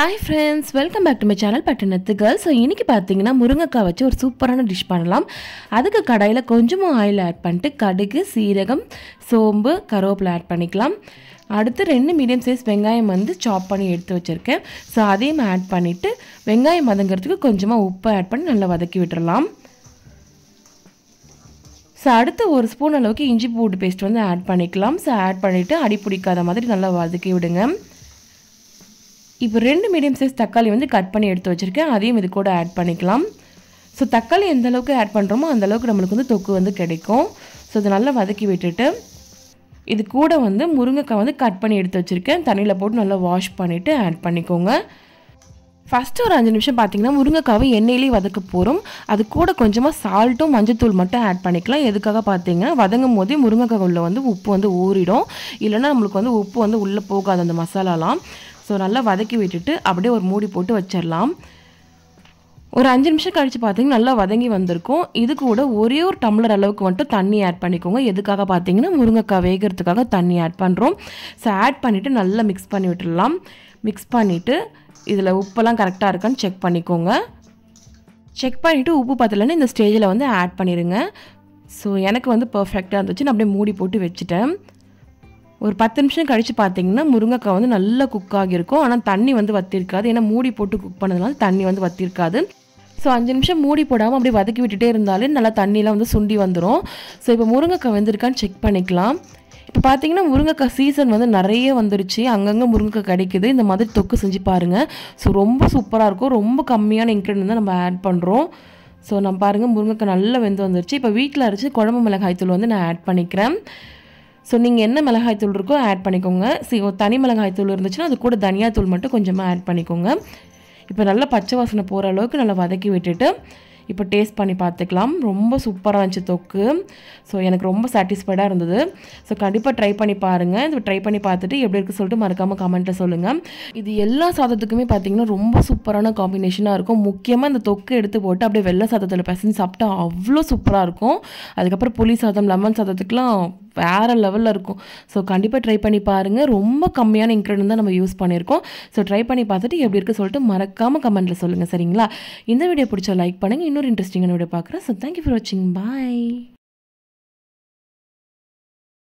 hi friends welcome back to my channel பட்டினத்து girl so இன்றைக்கி பார்த்தீங்கன்னா முருங்கைக்காய் வச்சு ஒரு சூப்பரான டிஷ் பண்ணலாம் அதுக்கு கடாயில் கொஞ்சமாக ஆயில் ஆட் பண்ணிட்டு கடுகு சீரகம் சோம்பு கருவேப்பிலை ஆட் பண்ணிக்கலாம் அடுத்து ரெண்டு மீடியம் சைஸ் வெங்காயம் வந்து சாப் பண்ணி எடுத்து வச்சுருக்கேன் ஸோ அதையும் ஆட் பண்ணிவிட்டு வெங்காயம் வதங்கிறதுக்கு கொஞ்சமாக உப்பு ஆட் பண்ணி நல்லா வதக்கி விட்டுறலாம் ஸோ அடுத்து ஒரு ஸ்பூன் அளவுக்கு இஞ்சி பூண்டு பேஸ்ட் வந்து ஆட் பண்ணிக்கலாம் ஸோ ஆட் பண்ணிவிட்டு அடி பிடிக்காத மாதிரி நல்லா வதக்கி விடுங்க இப்போ ரெண்டு மீடியம் சைஸ் தக்காளி வந்து கட் பண்ணி எடுத்து வச்சுருக்கேன் அதையும் இது கூட ஆட் பண்ணிக்கலாம் ஸோ தக்காளி எந்த அளவுக்கு ஆட் பண்ணுறோமோ அந்த அளவுக்கு நம்மளுக்கு வந்து தொக்கு வந்து கிடைக்கும் ஸோ இதை நல்லா வதக்கி விட்டுட்டு இது கூட வந்து முருங்கைக்காய் வந்து கட் பண்ணி எடுத்து வச்சுருக்கேன் தண்ணியில் போட்டு நல்லா வாஷ் பண்ணிவிட்டு ஆட் பண்ணிக்கோங்க ஃபஸ்ட்டு ஒரு அஞ்சு நிமிஷம் பார்த்தீங்கன்னா முருங்கைக்காவை எண்ணெயிலேயே வதக்க போகிறோம் அது கூட கொஞ்சமாக சால்ட்டும் மஞ்சத்தூள் மட்டும் ஆட் பண்ணிக்கலாம் எதுக்காக பார்த்தீங்கன்னா வதங்கும் போதே முருங்கைக்காய் உள்ள வந்து உப்பு வந்து ஊறிடும் இல்லைன்னா நம்மளுக்கு வந்து உப்பு வந்து உள்ளே போகாது அந்த மசாலாலாம் ஸோ நல்லா வதக்கி விட்டுட்டு அப்படியே ஒரு மூடி போட்டு வச்சிடலாம் ஒரு அஞ்சு நிமிஷம் கழித்து பார்த்தீங்கன்னா நல்லா வதங்கி வந்திருக்கும் இது கூட ஒரே ஒரு டம்ளர் அளவுக்கு மட்டும் தண்ணி ஆட் பண்ணிக்கோங்க எதுக்காக பார்த்தீங்கன்னா முருங்கைக்காய் வேகிறதுக்காக தண்ணி ஆட் பண்ணுறோம் ஸோ ஆட் பண்ணிவிட்டு நல்லா மிக்ஸ் பண்ணி விட்டுடலாம் மிக்ஸ் பண்ணிவிட்டு இதில் உப்பெல்லாம் கரெக்டாக இருக்கான்னு செக் பண்ணிக்கோங்க செக் பண்ணிவிட்டு உப்பு பத்தலைன்னு இந்த ஸ்டேஜில் வந்து ஆட் பண்ணிடுங்க ஸோ எனக்கு வந்து பர்ஃபெக்டாக இருந்துச்சு நான் அப்படியே மூடி போட்டு வச்சுட்டேன் ஒரு பத்து நிமிஷம் கழித்து பார்த்தீங்கன்னா முருங்கைக்காய் வந்து நல்லா குக் ஆகியிருக்கும் ஆனால் தண்ணி வந்து வத்திருக்காது ஏன்னா மூடி போட்டு குக் பண்ணதுனால தண்ணி வந்து வத்திருக்காது ஸோ அஞ்சு நிமிஷம் மூடி போடாமல் அப்படியே வதக்கி விட்டுட்டே இருந்தாலே நல்லா தண்ணியெலாம் வந்து சுண்டி வந்துடும் ஸோ இப்போ முருங்கைக்காய் வெந்திருக்கான்னு செக் பண்ணிக்கலாம் இப்போ பார்த்தீங்கன்னா முருங்கைக்காய் சீசன் வந்து நிறைய வந்துருச்சு அங்கங்கே முருங்கைக்காய் கிடைக்குது இந்த மாதிரி தொக்கு செஞ்சு பாருங்கள் ஸோ ரொம்ப சூப்பராக இருக்கும் ரொம்ப கம்மியான இன்க்ரீடியன் தான் நம்ம ஆட் பண்ணுறோம் ஸோ நம்ம பாருங்கள் முருங்கைக்காய் நல்லா வெந்து வந்துருச்சு இப்போ வீட்டில் அரைச்சி குழம்பு மிளகாய் தூள் வந்து நான் ஆட் பண்ணிக்கிறேன் ஸோ நீங்கள் என்ன மிளகாய் தூள் இருக்கோ ஆட் பண்ணிக்கோங்க சி தனி மிளகாய் தூள் இருந்துச்சுன்னா அது கூட தனியா தூள் மட்டும் கொஞ்சமாக ஆட் பண்ணிக்கோங்க இப்போ நல்லா பச்சை வாசனை போகிற அளவுக்கு நல்லா வதக்கி விட்டுட்டு இப்போ டேஸ்ட் பண்ணி பார்த்துக்கலாம் ரொம்ப சூப்பராக இருந்துச்சு தொக்கு ஸோ எனக்கு ரொம்ப சாட்டிஸ்ஃபைடாக இருந்தது ஸோ கண்டிப்பாக ட்ரை பண்ணி பாருங்கள் இது ட்ரை பண்ணி பார்த்துட்டு எப்படி இருக்குது சொல்லிட்டு மறக்காமல் கமெண்ட்டில் சொல்லுங்கள் இது எல்லா சாதத்துக்குமே பார்த்தீங்கன்னா ரொம்ப சூப்பரான காம்பினேஷனாக இருக்கும் முக்கியமாக இந்த தொக்கு எடுத்து போட்டு அப்படியே வெள்ளை சாதத்தில் பிசைஞ்சு சாப்பிட்டா அவ்வளோ சூப்பராக இருக்கும் அதுக்கப்புறம் புளி சாதம் லெமன் சாதத்துக்குலாம் வேறு லெவலில் இருக்கும் ஸோ கண்டிப்பாக ட்ரை பண்ணி பாருங்கள் ரொம்ப கம்மியான இன்க்ரீடியன் தான் நம்ம யூஸ் பண்ணியிருக்கோம் ஸோ ட்ரை பண்ணி பார்த்துட்டு எப்படி இருக்குது சொல்லிட்டு மறக்காமல் கமெண்ட்டில் சொல்லுங்கள் சரிங்களா இந்த வீடியோ பிடிச்சா லைக் பண்ணுங்கள் இன்னொரு இன்ட்ரெஸ்டிங்கான வீடியோ பார்க்குறேன் ஸோ தேங்க்யூ ஃபார் வாட்சிங் பாய்